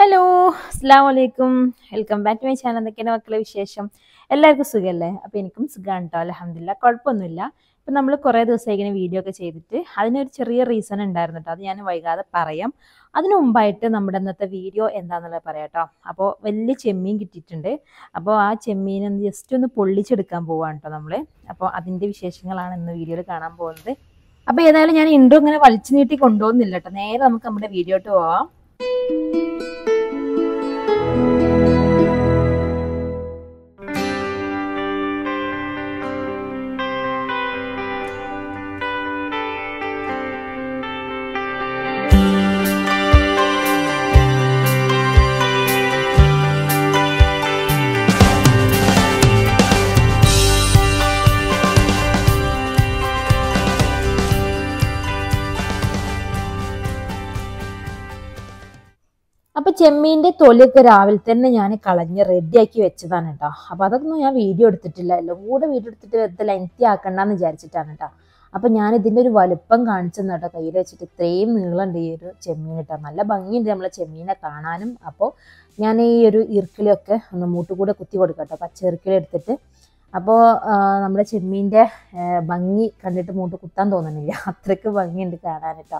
hello അസ്സാം വലൈക്കും welcome back to my channel എന്തൊക്കെയാണ് മക്കളെ വിശേഷം എല്ലാവർക്കും സുഖമല്ലേ അപ്പോൾ എനിക്കും സുഖമാണ് കേട്ടോ അലഹമില്ല കുഴപ്പമൊന്നുമില്ല ഇപ്പം നമ്മൾ കുറേ ദിവസമായി ഇങ്ങനെ വീഡിയോ ഒക്കെ ചെയ്തിട്ട് അതിനൊരു ചെറിയ റീസൺ ഉണ്ടായിരുന്നു കേട്ടോ അത് ഞാൻ വൈകാതെ പറയാം അതിനു മുമ്പായിട്ട് നമ്മുടെ ഇന്നത്തെ വീഡിയോ എന്താണെന്നുള്ളത് പറയാം കേട്ടോ അപ്പോൾ വലിയ ചെമ്മീൻ കിട്ടിയിട്ടുണ്ട് അപ്പോൾ ആ ചെമ്മീൻ ഒന്ന് ജസ്റ്റ് ഒന്ന് പൊള്ളിച്ചെടുക്കാൻ പോവാണ് കേട്ടോ നമ്മൾ അപ്പോൾ അതിൻ്റെ വിശേഷങ്ങളാണ് ഇന്ന് വീഡിയോയിൽ കാണാൻ പോകുന്നത് അപ്പോൾ ഏതായാലും ഞാൻ ഇൻട്രോ ഇങ്ങനെ വലിച്ചു നീട്ടി കൊണ്ടുപോകുന്നില്ല കേട്ടോ നേരെ നമുക്ക് നമ്മുടെ വീഡിയോട്ട് പോവാം അപ്പൊ ചെമ്മീന്റെ തൊലിയൊക്കെ രാവിലെ തന്നെ ഞാൻ കളഞ്ഞ് റെഡിയാക്കി വെച്ചതാണ് കേട്ടോ അപ്പൊ അതൊന്നും ഞാൻ വീഡിയോ എടുത്തിട്ടില്ല എല്ലാം കൂടെ വീഡിയോ എടുത്തിട്ട് വെറുതെ ലെങ്തി ആക്കണ്ടെന്ന് വിചാരിച്ചിട്ടാണ് കേട്ടോ അപ്പൊ ഞാൻ ഇതിന്റെ ഒരു വലുപ്പം കാണിച്ചെന്ന് കേട്ടോ കയ്യിൽ വെച്ചിട്ട് ഇത്രയും നീളമുണ്ട് ഈ ഒരു ചെമ്മീൻ കേട്ടോ നല്ല ഭംഗിയുണ്ട് നമ്മളെ ചെമ്മീനെ കാണാനും അപ്പോൾ ഞാൻ ഈ ഒരു ഇറുക്കിലൊക്കെ ഒന്ന് മൂട്ടുകൂടെ കുത്തി കൊടുക്കാം കേട്ടോ പച്ച ഇറുക്കില എടുത്തിട്ട് അപ്പോൾ നമ്മുടെ ചെമ്മീൻ്റെ ഭംഗി കണ്ടിട്ട് മൂട്ട് കുത്താൻ തോന്നുന്നില്ല അത്രയ്ക്ക് ഭംഗിയുണ്ട് കാണാൻ കേട്ടോ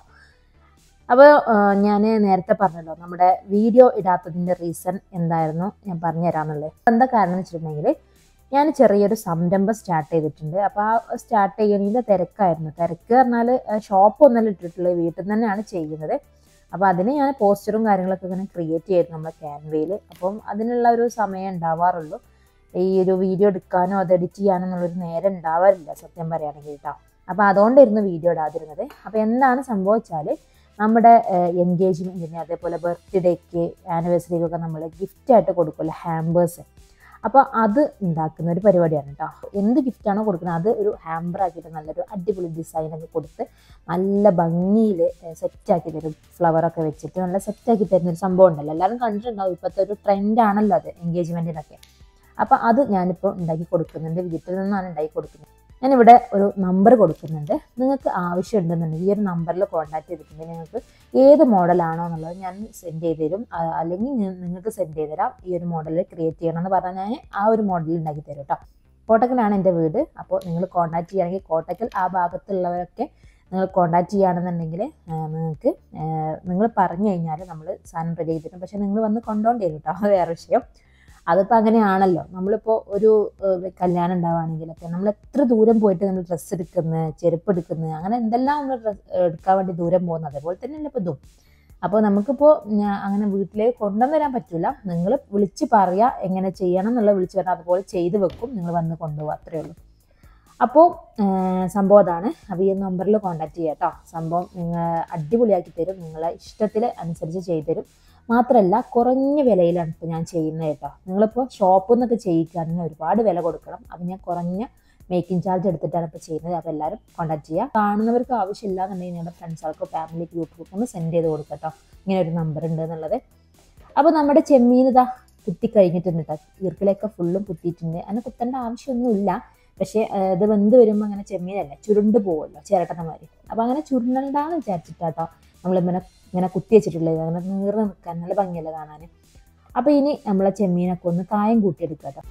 അപ്പോൾ ഞാൻ നേരത്തെ പറഞ്ഞല്ലോ നമ്മുടെ വീഡിയോ ഇടാത്തതിൻ്റെ റീസൺ എന്തായിരുന്നു ഞാൻ പറഞ്ഞു തരാമെന്നുള്ളത് എന്താ കാരണം എന്ന് വെച്ചിട്ടുണ്ടെങ്കിൽ ഞാൻ ചെറിയൊരു സംരംഭം സ്റ്റാർട്ട് ചെയ്തിട്ടുണ്ട് അപ്പോൾ ആ സ്റ്റാർട്ട് ചെയ്യണതിൻ്റെ തിരക്കായിരുന്നു തിരക്ക് പറഞ്ഞാൽ ഷോപ്പൊന്നല്ല ഇട്ടിട്ടുള്ളത് വീട്ടിൽ നിന്ന് തന്നെയാണ് ചെയ്യുന്നത് അപ്പോൾ അതിന് ഞാൻ പോസ്റ്ററും കാര്യങ്ങളൊക്കെ ഇങ്ങനെ ക്രിയേറ്റ് ചെയ്തിരുന്നു നമ്മുടെ ക്യാൻവയിൽ അപ്പം അതിനുള്ള ഒരു സമയം ഉണ്ടാവാറുള്ളൂ ഈ ഒരു വീഡിയോ എടുക്കാനോ അത് എഡിറ്റ് ചെയ്യാനോ എന്നുള്ളൊരു നേരം ഉണ്ടാവാറില്ല സത്യം പറയുകയാണെങ്കിൽ കേട്ടോ അപ്പോൾ അതുകൊണ്ടായിരുന്നു വീഡിയോ ഇടാതിരുന്നത് അപ്പോൾ എന്താണ് സംഭവിച്ചാൽ നമ്മുടെ എൻഗേജ്മെൻറ്റിന് അതേപോലെ ബർത്ത്ഡേക്ക് ആനിവേഴ്സറിക്കൊക്കെ നമ്മൾ ഗിഫ്റ്റായിട്ട് കൊടുക്കുമല്ലോ ഹാമ്പേഴ്സ് അപ്പോൾ അത് ഉണ്ടാക്കുന്ന ഒരു പരിപാടിയാണ് കേട്ടോ എന്ത് ഗിഫ്റ്റാണോ കൊടുക്കുന്നത് അത് ഒരു ഹാമ്പർ ആക്കിയിട്ട് നല്ലൊരു അടിപൊളി ഡിസൈനൊക്കെ കൊടുത്ത് നല്ല ഭംഗിയിൽ സെറ്റാക്കി തരും ഫ്ലവറൊക്കെ വെച്ചിട്ട് നല്ല സെറ്റാക്കി തരുന്ന ഒരു സംഭവം ഉണ്ടല്ലോ എല്ലാവരും കണ്ടിട്ടുണ്ടാവും ഇപ്പോഴത്തെ ഒരു ട്രെൻഡാണല്ലോ അത് എൻഗേജ്മെൻറ്റിനൊക്കെ അപ്പോൾ അത് ഞാനിപ്പോൾ ഉണ്ടാക്കി കൊടുക്കുന്നുണ്ട് വീട്ടിൽ നിന്നാണ് ഉണ്ടാക്കി കൊടുക്കുന്നത് ഞാനിവിടെ ഒരു നമ്പർ കൊടുക്കുന്നുണ്ട് നിങ്ങൾക്ക് ആവശ്യമുണ്ടെന്നുണ്ടെങ്കിൽ ഈ ഒരു നമ്പറിൽ കോൺടാക്ട് ചെയ്തിട്ടുണ്ടെങ്കിൽ നിങ്ങൾക്ക് ഏത് മോഡലാണോ എന്നുള്ളത് ഞാൻ സെൻഡ് ചെയ്ത് തരും അല്ലെങ്കിൽ നിങ്ങൾക്ക് സെൻഡ് ചെയ്ത് തരാം ഈ ഒരു മോഡൽ ക്രിയേറ്റ് ചെയ്യണം എന്ന് പറഞ്ഞാൽ ഞാൻ ആ ഒരു മോഡൽ ഉണ്ടാക്കി തരും കേട്ടോ കോട്ടക്കലാണ് എൻ്റെ വീട് അപ്പോൾ നിങ്ങൾ കോൺടാക്ട് ചെയ്യുകയാണെങ്കിൽ കോട്ടക്കൽ ആ ഭാഗത്തുള്ളവരൊക്കെ നിങ്ങൾ കോൺടാക്ട് ചെയ്യുകയാണെന്നുണ്ടെങ്കിൽ നിങ്ങൾക്ക് നിങ്ങൾ പറഞ്ഞു കഴിഞ്ഞാൽ നമ്മൾ സാധനം റെഡി ചെയ്ത് തരും പക്ഷേ നിങ്ങൾ വന്ന് കൊണ്ടുപോകേണ്ടി വരും കേട്ടോ അത് വേറെ വിഷയം അതിപ്പോൾ അങ്ങനെയാണല്ലോ നമ്മളിപ്പോൾ ഒരു കല്യാണം ഉണ്ടാവുകയാണെങ്കിലൊക്കെ നമ്മൾ എത്ര ദൂരം പോയിട്ട് നമ്മൾ ഡ്രസ്സ് എടുക്കുന്നത് ചെരുപ്പ് എടുക്കുന്നത് അങ്ങനെ എന്തെല്ലാം നമ്മൾ ഡ്രസ്സ് എടുക്കാൻ വേണ്ടി ദൂരം പോകുന്നത് അതേപോലെ തന്നെയല്ലേ ഇപ്പോൾ ഇതും അപ്പോൾ നമുക്കിപ്പോൾ അങ്ങനെ വീട്ടിലേക്ക് കൊണ്ടുവന്ന് വരാൻ പറ്റില്ല നിങ്ങൾ വിളിച്ച് പറയുക എങ്ങനെ ചെയ്യണം എന്നുള്ളത് വിളിച്ച് പറഞ്ഞാൽ അതുപോലെ ചെയ്ത് വെക്കും നിങ്ങൾ വന്ന് കൊണ്ടുപോകുക അത്രയേ ഉള്ളൂ അപ്പോൾ സംഭവം അതാണ് അപ്പോൾ ഈ നമ്പറിൽ കോൺടാക്ട് ചെയ്യുക കേട്ടോ സംഭവം നിങ്ങൾ അടിപൊളിയാക്കി തരും നിങ്ങളെ ഇഷ്ടത്തിൽ അനുസരിച്ച് ചെയ്തു തരും മാത്രമല്ല കുറഞ്ഞ വിലയിലാണ് ഇപ്പോൾ ഞാൻ ചെയ്യുന്നത് കേട്ടോ നിങ്ങളിപ്പോൾ ഷോപ്പിൽ നിന്നൊക്കെ ചെയ്യിക്കുകയാണെങ്കിൽ ഒരുപാട് വില കൊടുക്കണം അപ്പോൾ ഞാൻ കുറഞ്ഞ മേക്കിംഗ് ചാർജ് എടുത്തിട്ടാണ് ഇപ്പോൾ ചെയ്യുന്നത് അപ്പോൾ എല്ലാവരും കോൺടാക്ട് ചെയ്യുക കാണുന്നവർക്ക് ആവശ്യമില്ല എന്നുണ്ടെങ്കിൽ നിങ്ങളുടെ ഫ്രണ്ട്സുകൾക്കോ ഫാമിലി ഗ്രൂപ്പിലൊക്കെ ഒന്ന് സെൻഡ് ചെയ്ത് കൊടുക്കുക കേട്ടോ ഇങ്ങനെ ഒരു നമ്പർ ഉണ്ട് എന്നുള്ളത് അപ്പോൾ നമ്മുടെ ചെമ്മീൻ ഇതാ കുത്തി കഴിഞ്ഞിട്ടുണ്ട് കേട്ടോ ഈർക്കിലൊക്കെ ഫുള്ളും കുത്തിയിട്ടുണ്ട് അതിന് കുത്തേണ്ട ആവശ്യമൊന്നുമില്ല പക്ഷേ ഇത് വെന്ത് വരുമ്പോൾ അങ്ങനെ ചെമ്മീനല്ല ചുരുണ്ട് പോകുമല്ലോ ചിരട്ടന്മാര് അപ്പോൾ അങ്ങനെ ചുരുണ്ടണ്ടാന്ന് വിചാരിച്ചിട്ടാട്ടോ നമ്മളിങ്ങനെ ഇങ്ങനെ കുത്തി വെച്ചിട്ടുള്ളത് അങ്ങനെ നീർന്ന് നിൽക്കാൻ നല്ല ഭംഗിയല്ല കാണാൻ അപ്പോൾ ഇനി നമ്മളെ ചെമ്മീനൊക്കെ ഒന്ന് കായം കൂട്ടിയെടുക്കുക കേട്ടോ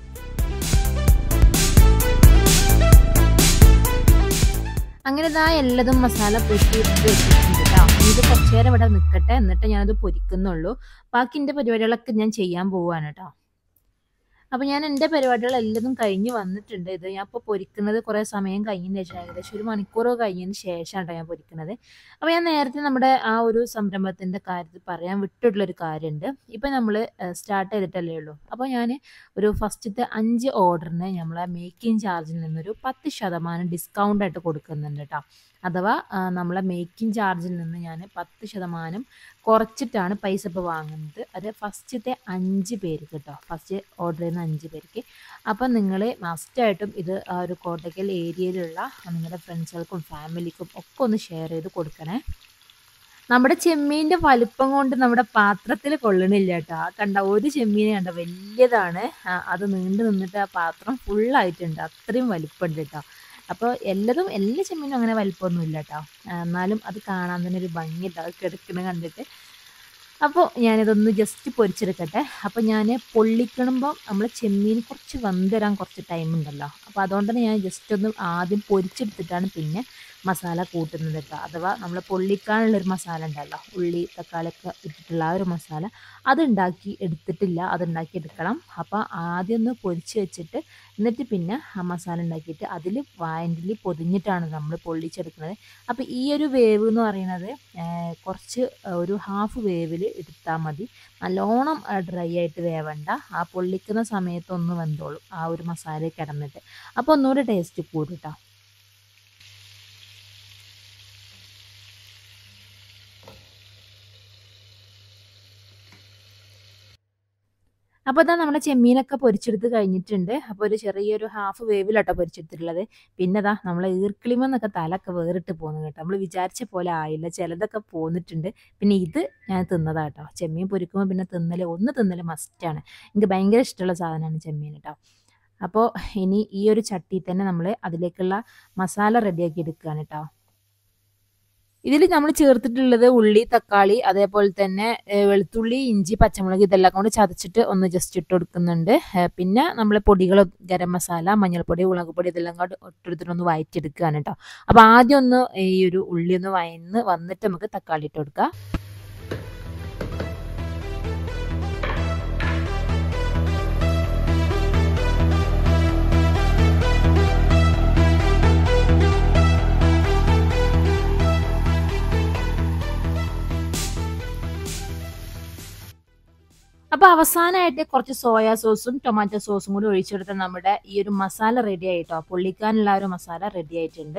അങ്ങനെ ഇതാ എല്ലതും മസാല പൊരിച്ച് വെച്ചിട്ടുണ്ട് കേട്ടോ ഇത് കുറച്ചു നേരം ഇവിടെ നിൽക്കട്ടെ എന്നിട്ട് ഞാനത് പൊരിക്കുന്നുള്ളൂ ബാക്കി എൻ്റെ പരിപാടികളൊക്കെ ഞാൻ ചെയ്യാൻ പോവാണ് കേട്ടോ അപ്പോൾ ഞാൻ എൻ്റെ പരിപാടികൾ എല്ലതും കഴിഞ്ഞ് വന്നിട്ടുണ്ട് ഇത് ഞാൻ ഇപ്പോൾ പൊരിക്കുന്നത് കുറേ സമയം കഴിഞ്ഞതിന് ശേഷം ഏകദേശം ഒരു മണിക്കൂർ കഴിഞ്ഞതിന് ശേഷമാണ് ഞാൻ പൊരിക്കുന്നത് അപ്പോൾ ഞാൻ നേരത്തെ നമ്മുടെ ആ ഒരു സംരംഭത്തിൻ്റെ കാര്യത്തിൽ പറയാൻ വിട്ടിട്ടുള്ളൊരു കാര്യമുണ്ട് ഇപ്പം നമ്മൾ സ്റ്റാർട്ട് ചെയ്തിട്ടല്ലേ ഉള്ളൂ അപ്പോൾ ഞാൻ ഒരു ഫസ്റ്റത്തെ അഞ്ച് ഓർഡറിന് നമ്മളെ മേക്കിംഗ് ചാർജിൽ നിന്നൊരു പത്ത് ശതമാനം ഡിസ്കൗണ്ട് ആയിട്ട് കൊടുക്കുന്നുണ്ട് കേട്ടോ അഥവാ നമ്മളെ മേക്കിംഗ് ചാർജിൽ നിന്ന് ഞാൻ പത്ത് ശതമാനം കുറച്ചിട്ടാണ് പൈസ ഇപ്പോൾ വാങ്ങുന്നത് അത് ഫസ്റ്റത്തെ അഞ്ച് പേർക്ക് കേട്ടോ ഫസ്റ്റ് ഓർഡർ ചെയ്യുന്ന അഞ്ച് പേർക്ക് അപ്പം നിങ്ങൾ മസ്റ്റായിട്ടും ഇത് ആ ഒരു കോട്ടയ്ക്കൽ ഏരിയയിലുള്ള നിങ്ങളുടെ ഫ്രണ്ട്സുകൾക്കും ഫാമിലിക്കും ഒക്കെ ഒന്ന് ഷെയർ ചെയ്ത് കൊടുക്കണേ നമ്മുടെ ചെമ്മീൻ്റെ വലിപ്പം കൊണ്ട് നമ്മുടെ പാത്രത്തിൽ കൊള്ളണില്ല കേട്ടോ ആ കണ്ട ഒരു ചെമ്മീനെ കണ്ട വലിയതാണ് അത് നീണ്ടു നിന്നിട്ട് ആ പാത്രം ഫുള്ളായിട്ടുണ്ട് അത്രയും വലിപ്പമുണ്ട് കേട്ടോ അപ്പോൾ എല്ലതും എല്ലാ ചെമ്മീനും അങ്ങനെ വലിപ്പമൊന്നുമില്ല കേട്ടോ എന്നാലും അത് കാണാൻ തന്നെ ഒരു ഭംഗി ഉണ്ടാവും കിടക്കുന്നത് കണ്ടിട്ട് അപ്പോൾ ഞാനിതൊന്ന് ജസ്റ്റ് പൊരിച്ചെടുക്കട്ടെ അപ്പോൾ ഞാൻ പൊള്ളിക്കണമ്പോൾ നമ്മൾ ചെമ്മീൻ കുറച്ച് വെന്തരാൻ കുറച്ച് ടൈം ഉണ്ടല്ലോ അപ്പോൾ അതുകൊണ്ട് തന്നെ ഞാൻ ജസ്റ്റ് ഒന്ന് ആദ്യം പൊരിച്ചെടുത്തിട്ടാണ് പിന്നെ മസാല കൂട്ടുന്നത് കേട്ടോ അഥവാ നമ്മൾ പൊള്ളിക്കാനുള്ളൊരു മസാല ഉണ്ടല്ലോ ഉള്ളി തക്കാളിയൊക്കെ ഇട്ടിട്ടുള്ള ആ ഒരു മസാല അതുണ്ടാക്കി എടുത്തിട്ടില്ല അതുണ്ടാക്കി എടുക്കണം അപ്പോൾ ആദ്യം ഒന്ന് പൊരിച്ച് വെച്ചിട്ട് എന്നിട്ട് പിന്നെ ആ മസാല ഉണ്ടാക്കിയിട്ട് അതിൽ വായൻ്റിൽ പൊതിഞ്ഞിട്ടാണ് നമ്മൾ പൊള്ളിച്ചെടുക്കുന്നത് അപ്പോൾ ഈ ഒരു വേവ് എന്ന് പറയുന്നത് കുറച്ച് ഒരു ഹാഫ് വേവിൽ എടുത്താൽ മതി നല്ലോണം ഡ്രൈ ആയിട്ട് വേവണ്ട ആ പൊള്ളിക്കുന്ന സമയത്തൊന്ന് വെന്തോളും ആ ഒരു മസാല കിടന്നിട്ട് അപ്പോൾ ഒന്നുകൂടി ടേസ്റ്റ് കൂടും കേട്ടോ അപ്പോൾ ഇതാ നമ്മുടെ ചെമ്മീനൊക്കെ പൊരിച്ചെടുത്ത് കഴിഞ്ഞിട്ടുണ്ട് അപ്പോൾ ഒരു ചെറിയൊരു ഹാഫ് വേവിലാട്ടോ പൊരിച്ചെടുത്തിട്ടുള്ളത് പിന്നെ ഇതാ നമ്മളെ ഈർക്കിളിമെന്നൊക്കെ തലൊക്കെ വേറിട്ട് പോകുന്നു കേട്ടോ നമ്മൾ വിചാരിച്ച പോലെ ആയില്ല ചിലതൊക്കെ പോന്നിട്ടുണ്ട് പിന്നെ ഇത് ഞാൻ തിന്നതാട്ടോ ചെമ്മീൻ പൊരിക്കുമ്പോൾ പിന്നെ തിന്നൽ ഒന്ന് തിന്നൽ മസ്റ്റാണ് എനിക്ക് ഭയങ്കര ഇഷ്ടമുള്ള സാധനമാണ് ചെമ്മീൻ കേട്ടോ അപ്പോൾ ഇനി ഈ ഒരു ചട്ടി തന്നെ നമ്മൾ അതിലേക്കുള്ള മസാല റെഡിയാക്കി എടുക്കുകയാണ് കേട്ടോ ഇതിൽ നമ്മൾ ചേർത്തിട്ടുള്ളത് ഉള്ളി തക്കാളി അതേപോലെ തന്നെ വെളുത്തുള്ളി ഇഞ്ചി പച്ചമുളക് ഇതെല്ലാം കൊണ്ട് ചതച്ചിട്ട് ഒന്ന് ജസ്റ്റ് ഇട്ട് കൊടുക്കുന്നുണ്ട് പിന്നെ നമ്മൾ പൊടികൾ ഗരം മസാല മഞ്ഞൾപ്പൊടി മുളക് പൊടി ഇതെല്ലാം കൊണ്ട് ഇട്ടെടുത്തിട്ട് ഒന്ന് വയറ്റിയെടുക്കുകയാണ് കേട്ടോ അപ്പോൾ ആദ്യം ഒന്ന് ഈ ഒരു ഉള്ളി ഒന്ന് വയന്ന് വന്നിട്ട് നമുക്ക് തക്കാളി ഇട്ട് കൊടുക്കാം അപ്പോൾ അവസാനമായിട്ട് കുറച്ച് സോയാ സോസും ടൊമാറ്റോ സോസും കൂടി ഒഴിച്ചെടുത്ത് നമ്മുടെ ഈ ഒരു മസാല റെഡി ആയിട്ടോ പൊള്ളിക്കാനുള്ള ഒരു മസാല റെഡി ആയിട്ടുണ്ട്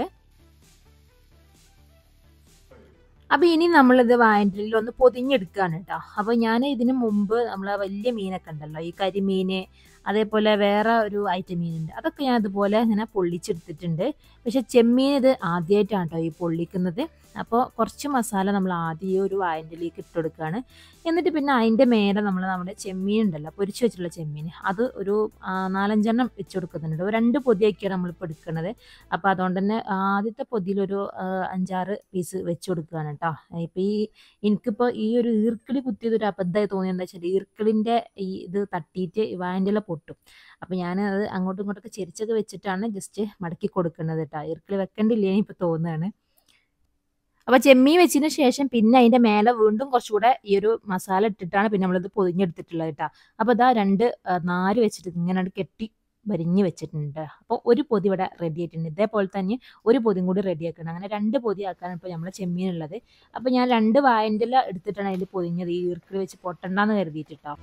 അപ്പോൾ ഇനി നമ്മളിത് വായൻ്റിൽ ഒന്ന് പൊതിഞ്ഞെടുക്കുകയാണ് കേട്ടോ അപ്പോൾ ഞാൻ ഇതിന് മുമ്പ് നമ്മൾ വലിയ മീനൊക്കെ ഉണ്ടല്ലോ ഈ കരിമീൻ അതേപോലെ വേറെ ഒരു ഐറ്റം മീനുണ്ട് അതൊക്കെ ഞാൻ അതുപോലെ ഇങ്ങനെ പൊള്ളിച്ചെടുത്തിട്ടുണ്ട് പക്ഷെ ചെമ്മീൻ ഇത് ആദ്യമായിട്ടാണ് കേട്ടോ ഈ പൊള്ളിക്കുന്നത് അപ്പോൾ കുറച്ച് മസാല നമ്മൾ ആദ്യം ഈ ഒരു വായൻ്റിലേക്ക് ഇട്ട് കൊടുക്കുകയാണ് എന്നിട്ട് പിന്നെ അതിൻ്റെ മേലെ നമ്മൾ നമ്മുടെ ചെമ്മീൻ ഉണ്ടല്ലോ പൊരിച്ച് വെച്ചിട്ടുള്ള ചെമ്മീൻ അത് ഒരു നാലഞ്ചെണ്ണം വെച്ച് കൊടുക്കുന്നുണ്ട് ഒരു രണ്ട് പൊതിയൊക്കെയാണ് നമ്മളിപ്പോൾ എടുക്കുന്നത് അപ്പോൾ അതുകൊണ്ട് തന്നെ ആദ്യത്തെ പൊതിയിലൊരു അഞ്ചാറ് പീസ് വെച്ച് കൊടുക്കുകയാണ് കേട്ടോ ഇപ്പോൾ ഈ എനിക്കിപ്പോൾ ഈ ഒരു ഈർക്കിളി കുത്തിയത് ഒരു അബദ്ധമായി തോന്നിയത് എന്താ വെച്ചാൽ ഈർക്കിളിൻ്റെ ഈ ഇത് തട്ടിയിട്ട് വായൻ്റില പൊട്ടും അപ്പോൾ ഞാൻ അത് അങ്ങോട്ടും ഇങ്ങോട്ടൊക്കെ ചെരിച്ചൊക്കെ വെച്ചിട്ടാണ് ജസ്റ്റ് മടക്കി കൊടുക്കുന്നത് കേട്ടോ ഈർക്കിളി വെക്കേണ്ടില്ലേ ഇപ്പോൾ തോന്നുകയാണ് അപ്പോൾ ചെമ്മീൻ വെച്ചതിന് ശേഷം പിന്നെ അതിൻ്റെ മേലെ വീണ്ടും കുറച്ചുകൂടെ ഈ ഒരു മസാല ഇട്ടിട്ടാണ് പിന്നെ നമ്മളിത് പൊതിഞ്ഞെടുത്തിട്ടുള്ളത് കേട്ടോ അപ്പോൾ ഇതാ രണ്ട് നാര് വെച്ചിട്ട് ഇങ്ങനെ കെട്ടി വരിഞ്ഞ് വെച്ചിട്ടുണ്ട് അപ്പോൾ ഒരു പൊതി ഇവിടെ റെഡി ആയിട്ടുണ്ട് ഇതേപോലെ തന്നെ ഒരു പൊതിയും കൂടി റെഡി ആക്കണം അങ്ങനെ രണ്ട് പൊതി ആക്കാനാണ് ഇപ്പോൾ നമ്മൾ ചെമ്മീൻ ഉള്ളത് അപ്പോൾ ഞാൻ രണ്ട് വായൻ്റെ എടുത്തിട്ടാണ് അതിൽ പൊതിഞ്ഞത് ഈ ഈർക്കിൽ വെച്ച് പൊട്ടണ്ടെന്ന് കരുതിയിട്ടോ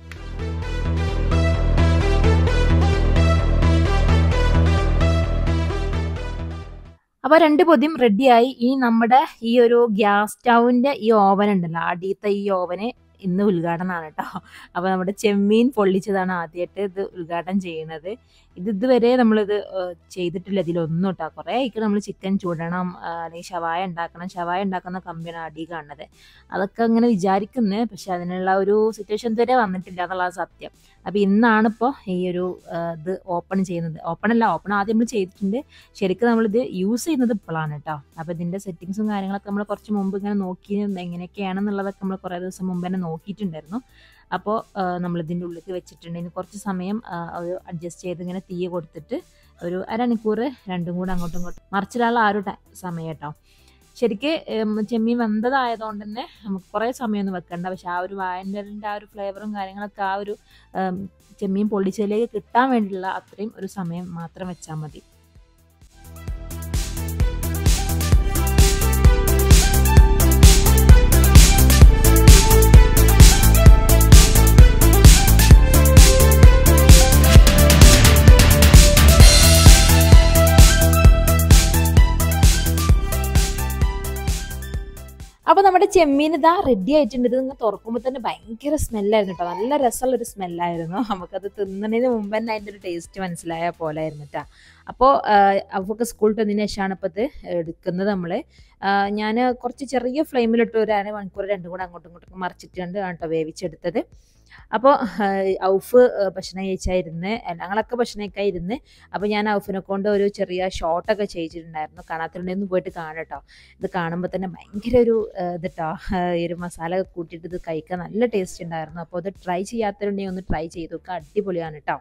അപ്പോൾ രണ്ട് പൊതിയും റെഡിയായി ഇനി നമ്മുടെ ഈ ഒരു ഗ്യാസ് സ്റ്റൗവിൻ്റെ ഈ ഓവൻ ഉണ്ടല്ലോ അടിയത്തെ ഈ ഓവന് ഇന്ന് ഉദ്ഘാടനമാണ് കേട്ടോ അപ്പോൾ നമ്മുടെ ചെമ്മീൻ പൊള്ളിച്ചതാണ് ആദ്യമായിട്ട് ഇത് ഉദ്ഘാടനം ചെയ്യുന്നത് ഇത് ഇതുവരെ നമ്മളിത് ചെയ്തിട്ടില്ല ഇതിലൊന്നും കേട്ടോ കുറേ ആയിക്ക് നമ്മൾ ചിക്കൻ ചൂടണം അല്ലെങ്കിൽ ഷവായ ഉണ്ടാക്കണം ഷവായ ഉണ്ടാക്കുന്ന കമ്പിയാണ് അടി കാണുന്നത് അതൊക്കെ അങ്ങനെ വിചാരിക്കുന്നത് പക്ഷെ അതിനുള്ള ഒരു സിറ്റുവേഷൻ ഇതുവരെ വന്നിട്ടില്ല എന്നുള്ളത് സത്യം അപ്പോൾ ഇന്നാണിപ്പോൾ ഈ ഒരു ഇത് ഓപ്പൺ ചെയ്യുന്നത് ഓപ്പൺ അല്ല ഓപ്പൺ ആദ്യം നമ്മൾ ചെയ്തിട്ടുണ്ട് ശരിക്കും നമ്മളിത് യൂസ് ചെയ്യുന്നത് ഇപ്പോഴാണ് കേട്ടോ അപ്പോൾ ഇതിൻ്റെ സെറ്റിങ്സും കാര്യങ്ങളൊക്കെ നമ്മൾ കുറച്ച് മുമ്പ് ഇങ്ങനെ നോക്കി എങ്ങനെയൊക്കെയാണെന്നുള്ളതൊക്കെ നമ്മൾ കുറേ ദിവസം മുമ്പ് തന്നെ നോക്കിയിട്ടുണ്ടായിരുന്നു അപ്പോൾ നമ്മൾ ഇതിൻ്റെ ഉള്ളിൽ വെച്ചിട്ടുണ്ട് ഇനി കുറച്ച് സമയം ഒരു അഡ്ജസ്റ്റ് ചെയ്ത് ഇങ്ങനെ തീ കൊടുത്തിട്ട് ഒരു അരമണിക്കൂർ രണ്ടും കൂടെ അങ്ങോട്ടും ഇങ്ങോട്ടും മറിച്ചിടാനുള്ള ആ ഒരു സമയം കേട്ടോ ശരിക്ക് ചെമ്മീൻ വെന്തതായതുകൊണ്ട് തന്നെ നമുക്ക് കുറേ സമയമൊന്നും വെക്കണ്ട പക്ഷെ ആ ഒരു വായൻ്റെ ആ ഒരു ഫ്ലേവറും കാര്യങ്ങളൊക്കെ ആ ഒരു ചെമ്മീൻ പൊള്ളിച്ചതിലേക്ക് കിട്ടാൻ വേണ്ടിയുള്ള അത്രയും ഒരു സമയം മാത്രം വെച്ചാൽ മതി അപ്പോൾ നമ്മുടെ ചെമ്മീൻ ഇതാ റെഡി ആയിട്ടുണ്ട് ഇത് നിങ്ങൾ തുറക്കുമ്പോൾ തന്നെ ഭയങ്കര സ്മെല്ലായിരുന്നു കേട്ടോ നല്ല രസമുള്ളൊരു സ്മെല്ലായിരുന്നു നമുക്കത് തിന്നതിന് മുമ്പ് തന്നെ അതിൻ്റെ ഒരു ടേസ്റ്റ് മനസ്സിലായ പോലെ ആയിരുന്നു കേട്ടോ അപ്പോൾ അവർക്ക് സ്കൂളിൽ വന്നതിന് ശേഷമാണ് ഇപ്പോൾ ഇത് എടുക്കുന്നത് നമ്മൾ ഞാൻ കുറച്ച് ചെറിയ ഫ്ലെയിമിലിട്ട് ഒരു അര മണിക്കൂർ രണ്ടും കൂടെ അങ്ങോട്ടും ഇങ്ങോട്ടും മറിച്ചിട്ടുണ്ട് കേട്ടോ വേവിച്ചെടുത്തത് അപ്പോൾ ഔഫ് ഏഹ്, ഭക്ഷണം കഴിച്ചായിരുന്ന് ഞങ്ങളൊക്കെ ഭക്ഷണം കഴിക്കാൻ ഇരുന്ന് അപ്പോൾ ഞാൻ ഔഫിനെ കൊണ്ട് ഒരു ചെറിയ ഷോട്ടൊക്കെ ചെയ്തിട്ടുണ്ടായിരുന്നു കാണാത്തിട്ടുണ്ടെന്ന് പോയിട്ട് കാണട്ടോ ഇത് കാണുമ്പോൾ തന്നെ ഭയങ്കര ഒരു ഏഹ്, ഇതിട്ടോ ഏഹ്, ഈ ഒരു മസാല ഒക്കെ കൂട്ടിയിട്ട് ഇത് കഴിക്കാൻ നല്ല ടേസ്റ്റ് ഉണ്ടായിരുന്നു അപ്പോൾ ഇത് ട്രൈ ചെയ്യാത്തവരുണ്ടെങ്കിൽ ഒന്ന് ട്രൈ ചെയ്തു നോക്കുക അടിപൊളിയാണ് കേട്ടോ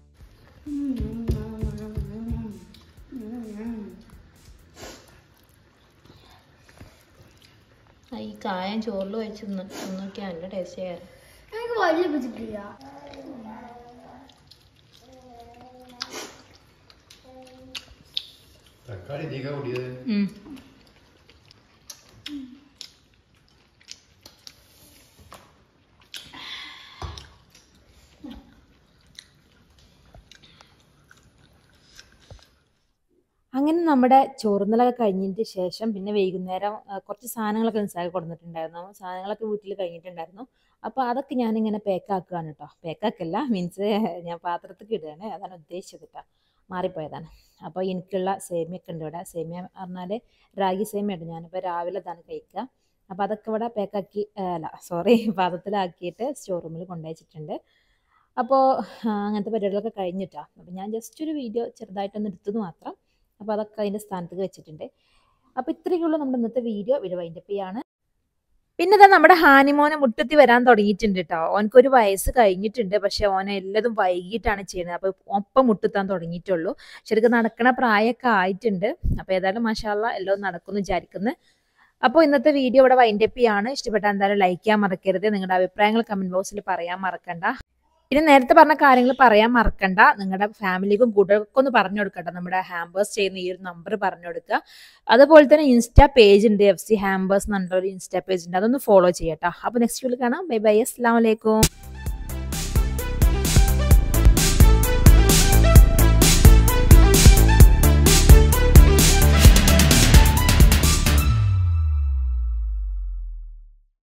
ഈ കായം ചോറിൽ വെച്ച് നോക്കിയാൽ നല്ല ടേസ്റ്റ് ചെയ്യാറ് എനിക്ക് വലിയ പിടിക്കില്ല തക്കാളി നീക്ക കൂടിയത് അങ്ങനെ നമ്മുടെ ചോറുന്നലൊക്കെ കഴിഞ്ഞതിന് ശേഷം പിന്നെ വൈകുന്നേരം ആ, കുറച്ച് സാധനങ്ങളൊക്കെ നിസ്സാക്കി കൊടുത്തിട്ടുണ്ടായിരുന്നു ആ സാധനങ്ങളൊക്കെ വീട്ടിൽ കഴിഞ്ഞിട്ടുണ്ടായിരുന്നു അപ്പോൾ അതൊക്കെ ഞാനിങ്ങനെ പാക്കാക്കുകയാണ് കേട്ടോ പാക്കാക്കല്ല മീൻസ് ഞാൻ പാത്രത്തിൽ ഇടുകയാണ് അതാണ് ഉദ്ദേശിച്ചത് കേട്ടോ മാറിപ്പോയതാണ് അപ്പോൾ എനിക്കുള്ള സേമിയൊക്കെ ഉണ്ട് ഇവിടെ സേമിയ പറഞ്ഞാൽ റാഗി സേമിയുണ്ട് ഞാനിപ്പോൾ രാവിലെ അതാണ് കഴിക്കുക അപ്പോൾ അതൊക്കെ ഇവിടെ പാക്കാക്കി അല്ല സോറി പാത്രത്തിലാക്കിയിട്ട് സ്റ്റോർ റൂമിൽ കൊണ്ടുവച്ചിട്ടുണ്ട് അപ്പോൾ അങ്ങനത്തെ പരിപാടികളൊക്കെ കഴിഞ്ഞിട്ടാണ് അപ്പോൾ ഞാൻ ജസ്റ്റ് ഒരു വീഡിയോ ചെറുതായിട്ടൊന്ന് എടുത്തത് മാത്രം അപ്പോൾ അതൊക്കെ അതിൻ്റെ സ്ഥാനത്തേക്ക് വെച്ചിട്ടുണ്ട് അപ്പോൾ ഇത്രയൊക്കെയുള്ളൂ നമ്മുടെ ഇന്നത്തെ വീഡിയോ വീഡിയോ വൈൻഡപ്പ് ചെയ്യാണ് പിന്നെ ഇതാ നമ്മുടെ ഹാനിമോനെ മുട്ടത്തി വരാൻ തുടങ്ങിയിട്ടുണ്ട് കേട്ടോ ഓനക്കൊരു വയസ്സ് കഴിഞ്ഞിട്ടുണ്ട് പക്ഷെ ഓൻ എല്ലാതും വൈകിട്ടാണ് ചെയ്യുന്നത് അപ്പോൾ ഒപ്പം മുട്ടുത്താൻ തുടങ്ങിയിട്ടുള്ളൂ ശരിക്കും നടക്കണ പ്രായമൊക്കെ ആയിട്ടുണ്ട് അപ്പോൾ ഏതായാലും മാഷാല്ല എല്ലാം നടക്കുമെന്ന് വിചാരിക്കുന്നു അപ്പോൾ ഇന്നത്തെ വീഡിയോ ഇവിടെ വൈൻഡപ്പ് ചെയ്യാണ് ഇഷ്ടപ്പെട്ട എന്തായാലും ലൈക്ക് ചെയ്യാൻ മറക്കരുത് നിങ്ങളുടെ അഭിപ്രായങ്ങൾ കമന്റ് ബോക്സിൽ പറയാൻ മറക്കണ്ട പിന്നെ നേരത്തെ പറഞ്ഞ കാര്യങ്ങൾ പറയാൻ മറക്കണ്ട നിങ്ങളുടെ ഫാമിലിക്കും കൂട്ടുകാർക്കും ഒന്ന് പറഞ്ഞു കൊടുക്കട്ടെ നമ്മുടെ ഹാമ്പേഴ്സ് ചെയ്യുന്ന ഈ ഒരു നമ്പർ പറഞ്ഞു കൊടുക്കുക അതുപോലെ തന്നെ ഇൻസ്റ്റാ പേജ് ഉണ്ട് എഫ് സി ഹാമ്പേഴ്സ് എന്നുള്ള ഒരു ഇൻസ്റ്റാ പേജ് ഉണ്ട് അതൊന്ന് ഫോളോ ചെയ്യട്ടോ അപ്പോൾ നെക്സ്റ്റ് വീഡിയോ കാണാം ബൈ ബൈ അസ്സാം വലൈക്കും